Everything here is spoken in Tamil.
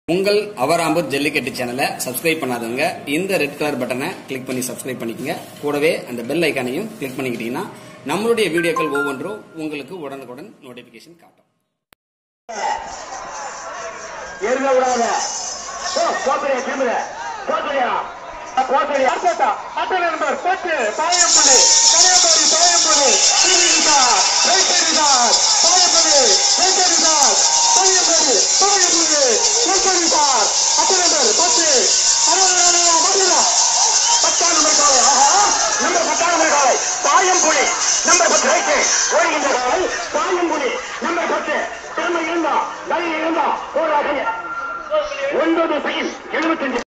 உங்கள் அவராம்பூர் ஜல்லிக்கட்டு சேனலை சப்ஸ்கிரைப் பண்ணாதவங்க இந்த ரெட் கலர் பட்டனை கிளிக் பண்ணி சப்ஸ்கிரைப் பண்ணிக்கங்க கூடவே அந்த பெல் ஐக்கானையும் கிளிக் பண்ணிக்கிட்டீங்கன்னா நம்மளுடைய வீடியோக்கள் ஒவ்வொன்றும் உங்களுக்கு உடனுக்குடன் நோட்டிபிகேஷன் காட்டும் ஏறுக விடாத ஓ கோத்தரையா திரும்புற கோத்தரையா கோத்தரையா அர்த்தா அட்டை நம்பர் பத்து பாயம்புலி கனியாபாடி பாயம்புலி திருவிழா ரைட்டரிதா பாயம்புலி ரைட்டரிதா பாயம்புலி பாயம்புலி ரைட்டரிதா அட்டை நம்பர் பத்து அறுபது மதுரா பத்தாம் நம்பர் காலை ஆஹா நம்பர் பத்தாம் நம்பர் காலை பாயம்புலி நம்பர் பத்து ரைட்டு ஓடுகின்ற காலை பாயம்புலி நம்பர் பத்து திறமை இருந்தா தைரியம் இருந்தா போராடுங்க ஒன்பது செகண்ட் எழுபத்தஞ்சு